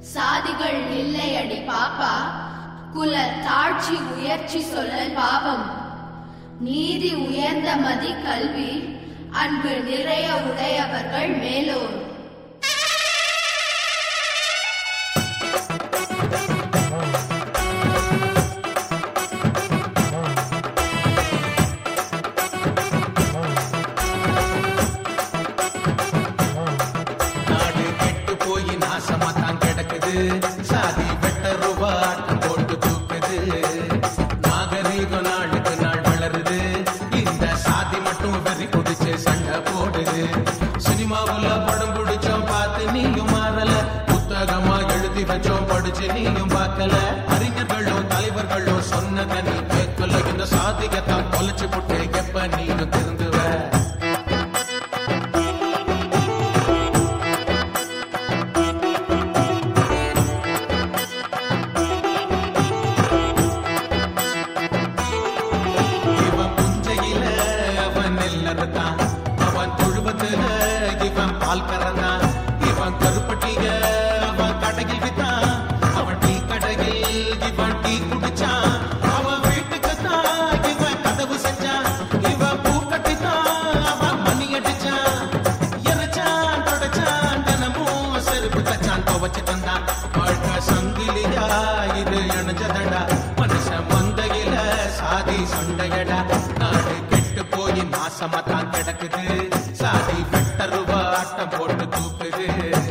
சாதிகள் இல்லையடி பாப்பா குல தாழ்ச்சி உயர்ச்சி சொல்லல் பாவம் நீதி உயர்ந்த மதி கல்வி அன்பு நிறைய உடையவர்கள் மேலோர் நாடு கெட்டு போய் நாசமா தான் கிடக்குது சாதி வெட்ட ரூபா ஆட்டம் போட்டு தூக்குது நாகரீகம் நாளுக்கு நாள் வளருது இந்த சாதி மட்டும் வெறி குடிச்சு சண்டை போடுது சினிமாவுல படம் பிடிச்சோம் பார்த்து நீயும் மாறல புத்தகமா எழுதி வச்சோம் படிச்சு நீயும் பார்க்கல அறிஞர்களும் தலைவர்களும் சொன்னதை நீ கேட்கல இந்த சாதிகத்தான் தொலைச்சு போட்டு எப்ப நீயும் திருந்துவ இவன் புஞ்சையில அவன் நெல்லறுத்தான் அவன் தொழுவத்துல இவன் பால் கறந்தான் இவன் கருப்பட்டிய அவன் கடையில் வித்தான் அவன் டீ கடையில் இவன் டீ குடிச்சான் அவன் வீட்டுக்கு தான் இவன் கதவு செஞ்சான் இவன் பூ கட்டித்தான் அவன் மணி அடிச்சான் எரிச்சான் தொடச்சான் தினமும் செருப்பு தச்சான் துவச்சு தந்தான் வாழ்க்கை சங்கிலியா இது இணைஞ்சதடா மனுஷன் மந்தையில சாதி சண்டையடா நாடு கெட்டு போய் நாசமா தான் கிடக்குது சாதி வெட்ட ரூபா ஆட்டம் போட்டு தூக்குது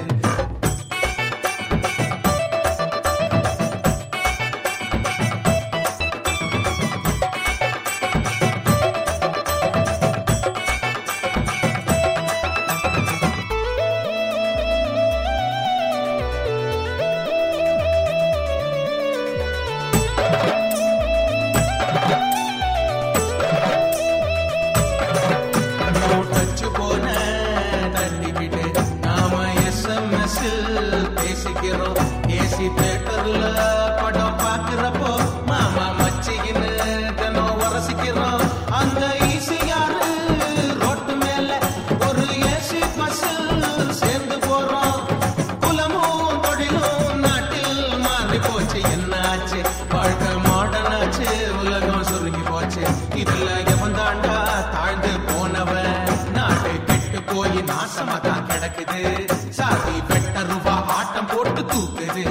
டச்சு போன தள்ளி விடு நாம எஸ்எம்எஸ் பேசிக்கிறோம் ஏசி தியேட்டர்ல படம் பாக்குறப்போ மாமா மச்சின்னு தினம் உரசிக்கிறோம் அந்த ஈசியாரு ரோட்டு மேல ஒரு ஏசி பஸ் சேர்ந்து போறோம் குலமும் தொழிலும் நாட்டில் மாறி போச்சு என்ன ஆச்சு வாழ்க்கை மாடர்ன் ஆச்சு உலகம் சுருங்கி போச்சு இதுல எவன் தாண்டா தாழ்ந்து போனவன் நாடு கெட்டு போய் நாசமா தான் கிடக்குது சாதி வெட்ட ரூபா ஆட்டம் போட்டு தூக்குது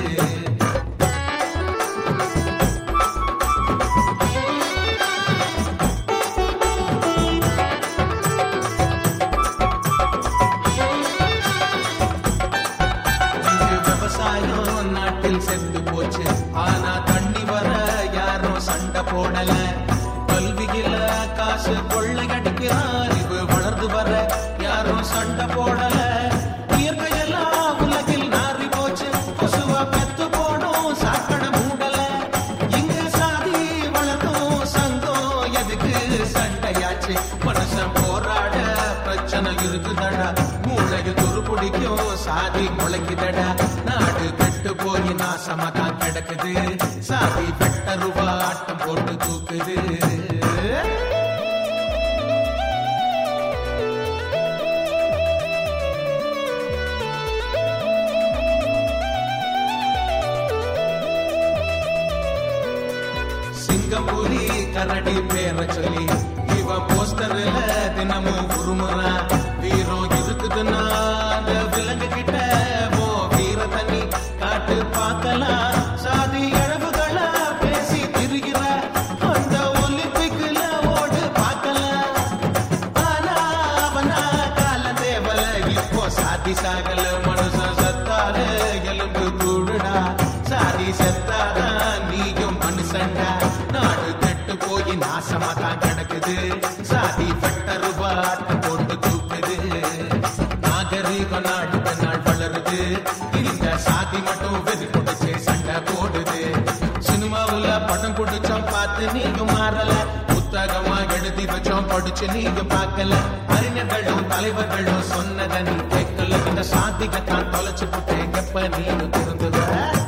இங்கு விவசாயம் நாட்டில் செத்து போச்சு ஆனா தண்ணி வர யாரும் சண்டை போடல கல்வியில காசு கொள்ளையடிக்கிறான் அறிவு வளர்ந்து வர யாரும் சண்டை போடல இயற்கையெல்லாம் உலகில் நாறி போச்சு கொசுவா பெத்து போடும் சாக்கடை மூடல இங்க சாதி வளர்க்கும் சங்கம் எதுக்கு சண்டையாச்சு மனுஷன் போராட பிரச்சனை இருக்குதடா மூளையில் துரு பிடிக்கும் சாதி முளைக்குதடா நாடு கெட்டு போய் நாசமா தான் கிடக்குது சாதி வெட்ட ரூபா ஆட்டம் போட்டு தூக்குது சிங்கப்பூரி கரடி பேர சொல்லி இவன் போஸ்டர்ல தினமும் உருமுறான் வீரம் இருக்குதுன்னா அந்த விலங்கு கிட்ட ஓ வீர தண்ணி காட்டு பார்க்கலாம் சாதி அழகுகளா பேசி திரிகிற அந்த ஒலிம்பிக்ல ஓடு பார்க்கலாம் ஆனா அவனா கால தேவல இப்போ சாதி சாகல மனுஷன் சத்தால எலும்பு கூடுடா சாதி செத்தாதான் நீயும் மனுஷன்டா நாடு கெட்டு போய் நாசமா தான் கிடக்குது சாதி வெட்ட ரூபாட்டு போட்டு தூக்குது நாகரீகம் நாடு நாள் வளருது இந்த சாதி மட்டும் வெறி பிடிச்சு சண்டை போடுது சினிமாவுல படம் பிடிச்சோம் பார்த்து நீங்க மாறல புத்தகமா எழுதி வச்சோம் படிச்சு நீங்க பார்க்கல அறிஞர்களும் தலைவர்களும் சொன்னதை நீ கேட்கல இந்த சாதிகத்தான் தொலைச்சு போட்டு எப்ப நீங்க திருந்துவ